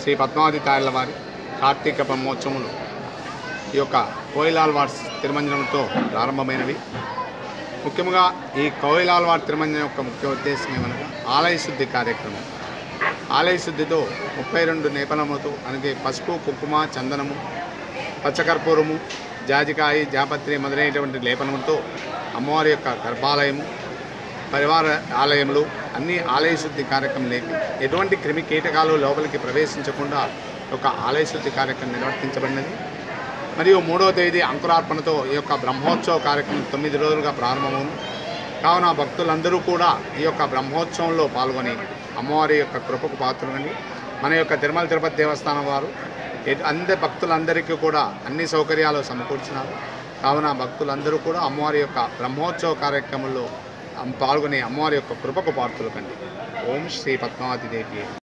శ్రీ పద్మావతి తాయల వారి కార్తీక బ్రహ్మోత్సవములు ఈ యొక్క కోయిలాల్వార్ తిరుమంజనంతో ప్రారంభమైనవి ముఖ్యంగా ఈ కోయిలాల్వార్ తిరుమంజనం యొక్క ముఖ్య ఉద్దేశం ఏమనగా ఆలయ శుద్ధి కార్యక్రమం ఆలయ శుద్ధితో ముప్పై రెండు నేపలముతో అనగా పసుపు కుంకుమ చందనము పచ్చకర్పూరము జాజికాయ జాపత్రి మొదలైనటువంటి లేపనములతో అమ్మవారి యొక్క గర్భాలయము పరివార ఆలయములు అన్ని ఆలయ శుద్ధి కార్యక్రమం లేక ఎటువంటి క్రిమి కీటకాలు లోపలికి ప్రవేశించకుండా ఒక ఆలయ శుద్ధి కార్యక్రమం నిర్వర్తించబడినది మరియు మూడవ తేదీ అంకురార్పణతో ఈ యొక్క బ్రహ్మోత్సవ కార్యక్రమం తొమ్మిది రోజులుగా ప్రారంభమవును కావున భక్తులందరూ కూడా ఈ యొక్క బ్రహ్మోత్సవంలో పాల్గొని అమ్మవారి యొక్క కృపకు పాత్రలని మన యొక్క తిరుమల తిరుపతి దేవస్థానం వారు ఎ- అందరి భక్తులందరికీ కూడా అన్ని సౌకర్యాలు సమకూర్చినారు కావున భక్తులందరూ కూడా అమ్మవారి యొక్క బ్రహ్మోత్సవ కార్యక్రమంలో అమ్- పాల్గొని అమ్మవారి యొక్క కృపకు పాత్రలు కండి ఓం శ్రీ పద్మావతి దేవి